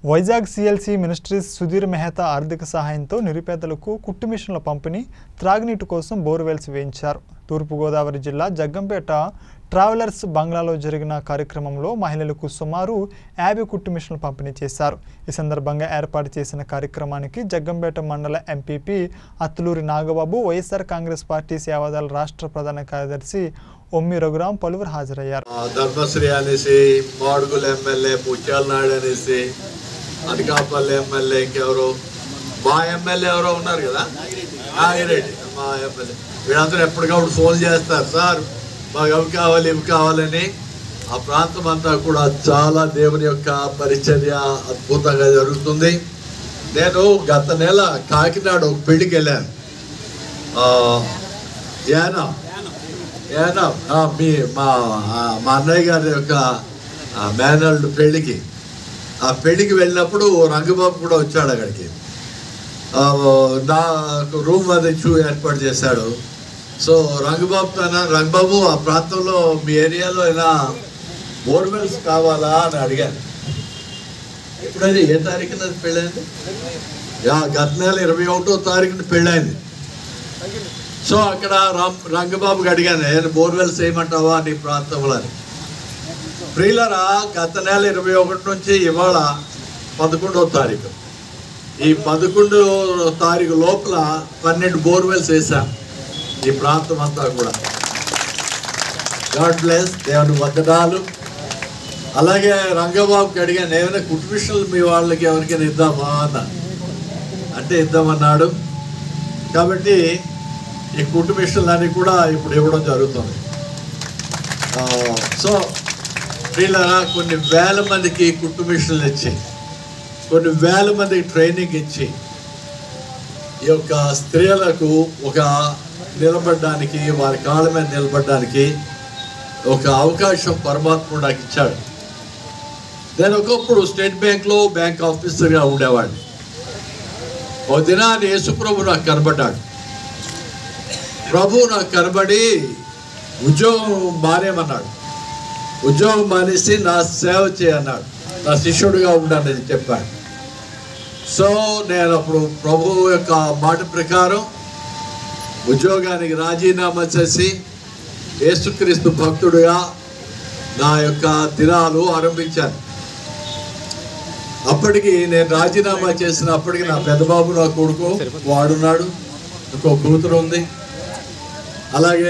Vizag CLC ministries Sudhir Mehta ఆర్థిక సహాయంతో నిరుపేదలకు కుట్టు మిషన్ల పంపిణీ త్రాగునీటి కోసం బోర్వెల్స్ వేయించారు తూర్పుగోదావరి జిల్లా జగ్గంపేట ట్రావెలర్స్ బంగ్లాలో జరిగిన కార్యక్రమంలో మహిళలకు సుమారు యాభై కుట్టు మిషన్లు పంపిణీ చేశారు ఈ సందర్భంగా ఏర్పాటు చేసిన కార్యక్రమానికి జగ్గంపేట మండల MPP Attuluri Nagababu YSR Congress party సేవాదళ రాష్ట్ర ప్రధాన కార్యదర్శి ఒమ్మి రఘురాం పలువురు హాజరయ్యారు ఆ, ధర్మశ్రీ అనేసి మాడుగుల ఎమ్మెల్యే ముత్యాల నాయుడు అనేసి అనకాపల్లి ఎమ్మెల్యే ఇంకెవరు మా ఎమ్మెల్యే ఎవరో ఉన్నారు కదా నాగిరెడ్డి మా ఎమ్మెల్యే వీళ్ళందరూ ఎప్పటికప్పుడు ఫోన్ చేస్తారు సార్ మాకు అవి కావాలి ఇవి కావాలని ఆ ప్రాంతం అంతా కూడా చాలా దేవుని యొక్క పరిచర్య అద్భుతంగా జరుగుతుంది నేను గత నెల కాకినాడ ఒక పెళ్లికి వెళ్ళాను ఆ, యానా ఏనా ఆ, మీ మా ఆ, మా అన్నయ్య గారి యొక్క మేనల్డ్ పెళ్ళికి ఆ పెళ్ళికి వెళ్ళినప్పుడు రంగబాబు కూడా వచ్చాడు అక్కడికి ఆ, నాకు రూమ్ అది చూ ఏర్పాటు చేశాడు సో రంగబాబు తన రంగబాబు ఆ ప్రాంతంలో మీ ఏరియాలో అయినా బోర్వెల్స్ కావాలా అని అడిగాను ఎప్పుడైనా ఏ తారీఖున అది పెళ్ళైంది యా, గత నెల ఇరవై ఒకటో తారీఖున పెళ్ళైంది సో అక్కడ రామ్ రంగబాబుకి అడిగాను నేను బోర్వెల్స్ చేయమంటావా నీ ప్రాంతంలో అని ప్రియులరా గత నెల ఇరవై ఒకటి నుంచి ఇవాళ పదకొండవ తారీఖు ఈ పదకొండో తారీఖు లోపల పన్నెండు బోర్వెల్స్ వేసాం ఈ ప్రాంతం అంతా కూడా గాడ్ బ్లెస్ దేవుని వందనాలు అలాగే రంగబాబుకి అడిగాను ఏమైనా కుటుంబిషన్లు మీ వాళ్ళకి ఎవరికైనా ఇద్దామా అన్న అంటే ఇద్దామన్నాడు కాబట్టి ఈ కుట్టు మిషన్లన్నీ కూడా ఇప్పుడు ఇవ్వడం జరుగుతుంది ఆ, సో వీళ్ళరా కొన్ని వేల మందికి కుట్టు మిషన్లు ఇచ్చి కొన్ని వేల మందికి ట్రైనింగ్ ఇచ్చి ఈ యొక్క స్త్రీలకు ఒక నిలబడడానికి వారి కాళ్ళ మీద నిలబడడానికి ఒక అవకాశం పరమాత్ముడు నాకు ఇచ్చాడు నేను ఒకప్పుడు స్టేట్ బ్యాంక్లో బ్యాంక్ ఆఫీసర్గా ఉండేవాడిని ఒక దినాన్ని యేసుప్రభు నాకు కనబడ్డాడు ప్రభు నాకు కనబడి ఉద్యోగం మానేమన్నాడు ఉద్యోగం మానేసి నా సేవ చేయన్నాడు నా శిష్యుడిగా ఉండని చెప్పాడు సో నేను అప్పుడు ప్రభు యొక్క మాట ప్రకారం ఉద్యోగానికి రాజీనామా చేసి యేసుక్రీస్తు భక్తుడిగా నా యొక్క దినాలు ఆరంభించాను అప్పటికి నేను రాజీనామా చేసినప్పటికి నా పెద్దబాబు నా కొడుకు వాడున్నాడు ఇంకో కూతురు ఉంది అలాగే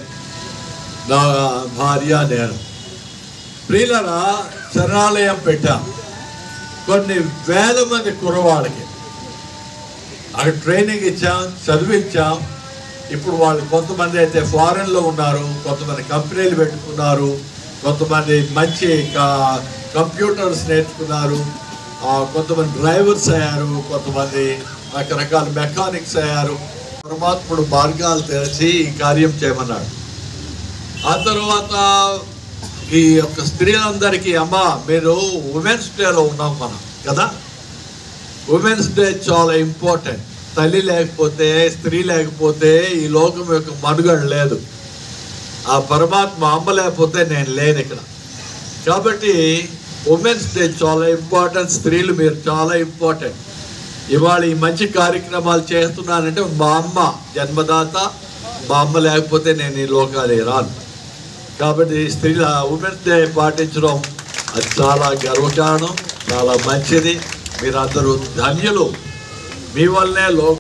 నా భార్య నేను ప్రియులరా శరణాలయం పెట్టాం కొన్ని వేల మంది కుర్రవాళ్ళకి అక్కడ ట్రైనింగ్ ఇచ్చాం చదివించాం ఇప్పుడు వాళ్ళు కొంతమంది అయితే ఫారెన్లో ఉన్నారు కొంతమంది కంపెనీలు పెట్టుకున్నారు కొంతమంది మంచి క- కంప్యూటర్స్ నేర్చుకున్నారు ఆ, కొంతమంది డ్రైవర్స్ అయ్యారు కొంతమంది రకరకాల మెకానిక్స్ అయ్యారు పరమాత్ముడు మార్గాలు తెరిచి ఈ కార్యం చేయమన్నాడు ఆ తర్వాత ఈ యొక్క స్త్రీలందరికీ అమ్మ మీరు ఉమెన్స్ డేలో ఉన్నాం మనం కదా ఉమెన్స్ డే చాలా ఇంపార్టెంట్ తల్లి లేకపోతే స్త్రీ లేకపోతే ఈ లోకం యొక్క మనుగడ లేదు ఆ పరమాత్మ అమ్మ లేకపోతే నేను లేను ఇక్కడ కాబట్టి ఉమెన్స్ డే చాలా ఇంపార్టెంట్ స్త్రీలు మీరు చాలా ఇంపార్టెంట్ ఇవాళ ఈ మంచి కార్యక్రమాలు చేస్తున్నానంటే మా అమ్మ జన్మదాత మా అమ్మ లేకపోతే నేను ఈ లోకానికి రాను కాబట్టి స్త్రీల ఉమెన్స్ డే పాటించడం అది చాలా గర్వకారణం చాలా మంచిది మీరందరూ ధన్యులు మీ వల్లనే లో